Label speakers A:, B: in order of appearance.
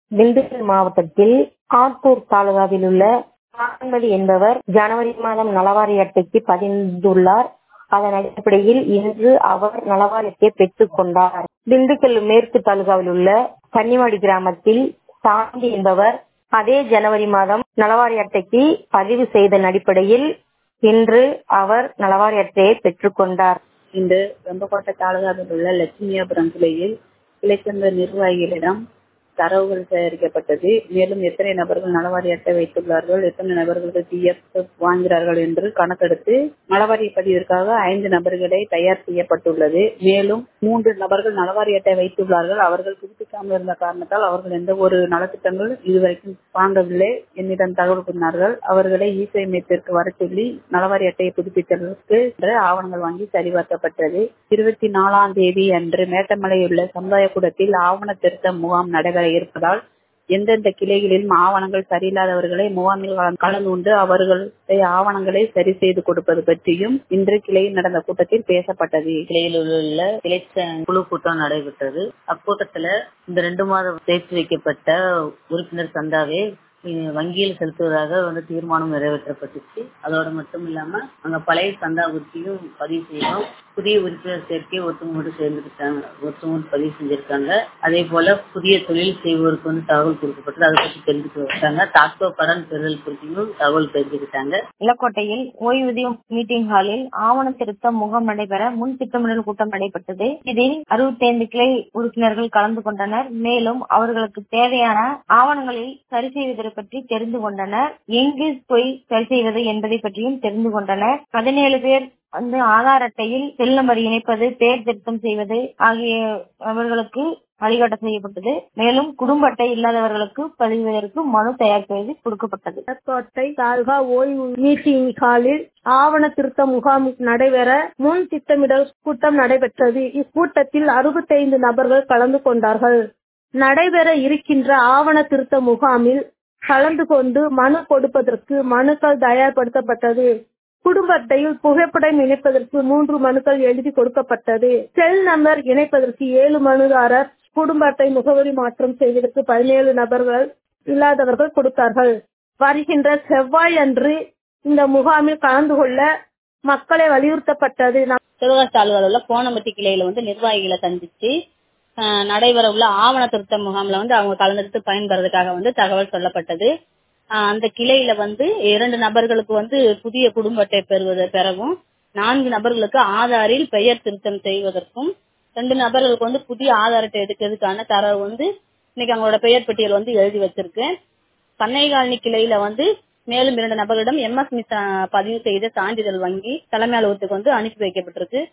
A: திண்டுக்கல் மாவட்டத்தில் ஆத்தூர் தாலுகாவில் உள்ள ஆண்மதி என்பவர் ஜனவரி மாதம் நலவாரி அட்டைக்கு பதிந்துள்ளார் அதன் அடிப்படையில் இன்று அவர் நலவாரி அட்டையை பெற்றுக் கொண்டார் திண்டுக்கல் மேற்கு தாலுகாவில் உள்ள கன்னிவாடி கிராமத்தில் சாந்தி என்பவர் அதே ஜனவரி மாதம் நலவாரி அட்டைக்கு பதிவு செய்ததன் அடிப்படையில் இன்று அவர் நலவாரி அட்டையை பெற்றுக் கொண்டார்
B: இன்று வெம்பக்கோட்டை தாலுகாவில் உள்ள லட்சுமியாபுரம் கிளையில் கிளைச்சங்க நிர்வாகிகளிடம் தரவுகள் சேகரிக்கப்பட்டது மேலும் எத்தனை நபர்கள் நலவாரி அட்டை வைத்துள்ளார்கள் எத்தனை நபர்களுக்கு பிஎஃப் வாங்கிறார்கள் என்று கணக்கெடுத்து நலவாரி பதிவிற்காக ஐந்து நபர்களை தயார் செய்யப்பட்டுள்ளது மேலும் மூன்று நபர்கள் நலவாரி அட்டை வைத்துள்ளார்கள் அவர்கள் புதுப்பிக்காமல் இருந்த காரணத்தால் அவர்கள் எந்த ஒரு நலத்திட்டங்கள் இதுவரைக்கும் வாங்கவில்லை என்னிடம் தகவல் கூறினார்கள் அவர்களை இசை மையத்திற்கு வர சொல்லி நலவாரி அட்டையை புதுப்பித்ததற்கு ஆவணங்கள் வாங்கி சரிபார்க்கப்பட்டது இருபத்தி நாலாம் தேதி அன்று மேட்டமலையுள்ள சமுதாய கூடத்தில் ஆவண திருத்த முகாம் நடைபெற இருப்பதால் எந்தெந்த கிளைகளிலும் ஆவணங்கள் சரியில்லாதவர்களை முகாமில் கலந்து கொண்டு அவர்களுடைய ஆவணங்களை சரி செய்து கொடுப்பது பற்றியும் இன்று கிளையில் நடந்த கூட்டத்தில் பேசப்பட்டது
C: கிளையில் உள்ள கிளை குழு கூட்டம் நடைபெற்றது அக்கூட்டத்துல இந்த ரெண்டு மாதம் சேர்த்து வைக்கப்பட்ட உறுப்பினர் சந்தாவை வங்கியில் செலுத்துவதாக வந்து தீர்மானம் நிறைவேற்றப்பட்டுச்சு அதோட மட்டும் இல்லாம அங்க பழைய சந்தா குறிச்சியும் பதிவு செய்யணும் புதிய உறுப்பினர் சேர்க்கை ஒத்துமூடு சேர்ந்துருக்காங்க ஒத்துமூடு பதிவு செஞ்சிருக்காங்க அதே போல புதிய தொழில் செய்வோருக்கு வந்து தகவல் கொடுக்கப்பட்டது அதை பற்றி தெரிஞ்சுக்கிட்டாங்க தாக்கோ கடன் பெறுதல் குறிச்சியும் தகவல் தெரிஞ்சுக்கிட்டாங்க
D: இலக்கோட்டையில் ஓய்வூதியம் மீட்டிங் ஹாலில் ஆவண திருத்த முகாம் நடைபெற முன் திட்டமிடல் கூட்டம் நடைபெற்றது இதில் அறுபத்தி ஐந்து கிளை உறுப்பினர்கள் கலந்து கொண்டனர் மேலும் அவர்களுக்கு தேவையான ஆவணங்களில் சரி செய்வதற்கு பற்றி தெரிந்து கொண்டனர் எங்கு போய் சரி செய்வது என்பதை பற்றியும் தெரிந்து கொண்டனர் பதினேழு பேர் வந்து ஆதார் அட்டையில் செல் நம்பர் இணைப்பது பெயர் திருத்தம் செய்வது ஆகிய அவர்களுக்கு வழிகாட்ட செய்யப்பட்டது மேலும் குடும்ப அட்டை இல்லாதவர்களுக்கு பதிவதற்கு மனு தயார் செய்து கொடுக்கப்பட்டது
E: கோட்டை தாலுகா ஓய்வு மீட்டிங் ஹாலில் ஆவண திருத்த முகாம் நடைபெற முன் திட்டமிடல் கூட்டம் நடைபெற்றது இக்கூட்டத்தில் அறுபத்தைந்து நபர்கள் கலந்து கொண்டார்கள் நடைபெற இருக்கின்ற ஆவண திருத்த முகாமில் கலந்து கொண்டு மனு கொடுப்பதற்கு மனுக்கள் தயார்படுத்தப்பட்டது குடும்ப அட்டையில் புகைப்படம் இணைப்பதற்கு மூன்று மனுக்கள் எழுதி கொடுக்கப்பட்டது செல் நம்பர் இணைப்பதற்கு ஏழு மனுதாரர் குடும்ப அட்டை முகவரி மாற்றம் செய்வதற்கு பதினேழு நபர்கள் இல்லாதவர்கள் கொடுத்தார்கள் வருகின்ற செவ்வாய் அன்று இந்த முகாமில் கலந்து கொள்ள மக்களை வலியுறுத்தப்பட்டது
B: சிவகாசி தாலுகாவில் உள்ள கோணம்பட்டி கிளையில வந்து நிர்வாகிகளை சந்திச்சு நடைபெற உள்ள ஆவண திருத்த முகாம்ல வந்து அவங்க கலந்துட்டு பயன்பெறதுக்காக வந்து தகவல் சொல்லப்பட்டது அந்த கிளையில வந்து இரண்டு நபர்களுக்கு வந்து புதிய குடும்ப அட்டை பெறுவதை பெறவும் நான்கு நபர்களுக்கு ஆதாரில் பெயர் திருத்தம் செய்வதற்கும் ரெண்டு நபர்களுக்கு வந்து புதிய ஆதார் அட்டை எடுக்கிறதுக்கான தரவு வந்து இன்னைக்கு அவங்களோட பெயர் பட்டியல் வந்து எழுதி வச்சிருக்கேன் பண்ணை காலனி கிளையில வந்து மேலும் இரண்டு நபர்களிடம் எம்எஸ்மி பதிவு செய்த சான்றிதழ் வங்கி தலைமை அலுவலகத்துக்கு வந்து அனுப்பி வைக்கப்பட்டிருக்கு